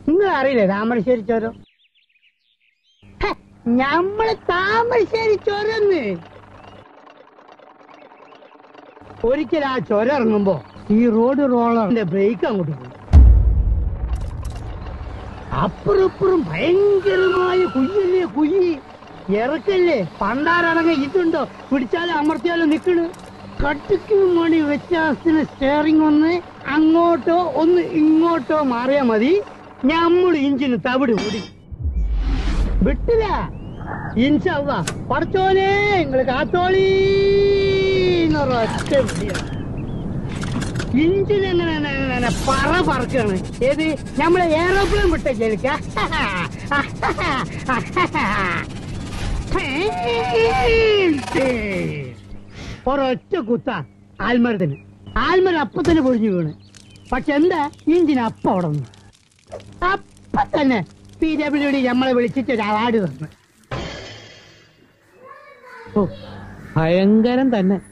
നിങ്ങൾ അറിയില്ലേ താമരശ്ശേരി ചോരം ഹെ, ഞമ്മള് താമരശ്ശേരി ചോരന്ന് ഒരിക്കൽ ആ ചുരം ഇറങ്ങുമ്പോ ഈ റോഡ് റോളറിന്റെ ബ്രേക്ക് അങ്ങോട്ട് പോയി അപ്പുറം ഇപ്പുറം ഭയങ്കരമായ കുയ്യല്ലേ കുയ്യി ഇറക്കല്ലേ പണ്ടാരടങ്ങ ഇതുണ്ടോ പിടിച്ചാലും അമർത്തിയാലും നിക്കണ് കട്ടിക്കും മണി വ്യത്യാസത്തിന് സ്റ്റിയറിംഗ് ഒന്ന് അങ്ങോട്ടോ ഒന്ന് ഇങ്ങോട്ടോ മാറിയാ മതി ഞമ്മള് ഇഞ്ചിന് തവിട് കൂടി വിട്ടില്ല ഇൻഷല്ല പഠിച്ചോനെ നിങ്ങള് കാത്തോളീ എന്നൊരൊറ്റ വിളിയാണ് ഇഞ്ചിന് എങ്ങനെ എങ്ങനെ എങ്ങനെ പറ പറക്കാണ് ഏത് നമ്മളെ ഏറോപ്ലെയിൻ വിട്ട ചെലിക്ക ഒരൊറ്റ കുത്ത ആൽമരത്തിന് ആൽമരം അപ്പൊ തന്നെ പൊഴിഞ്ഞു വീണ് പക്ഷെ എന്താ ഇഞ്ചിന് അപ്പ അവിടെ നിന്ന് അപ്പൊ തന്നെ പി ഡബ്ല്യു ഡി നമ്മളെ വിളിച്ചിട്ട് ഒരു അവാർഡ് തന്നു ഓ ഭയങ്കരം തന്നെ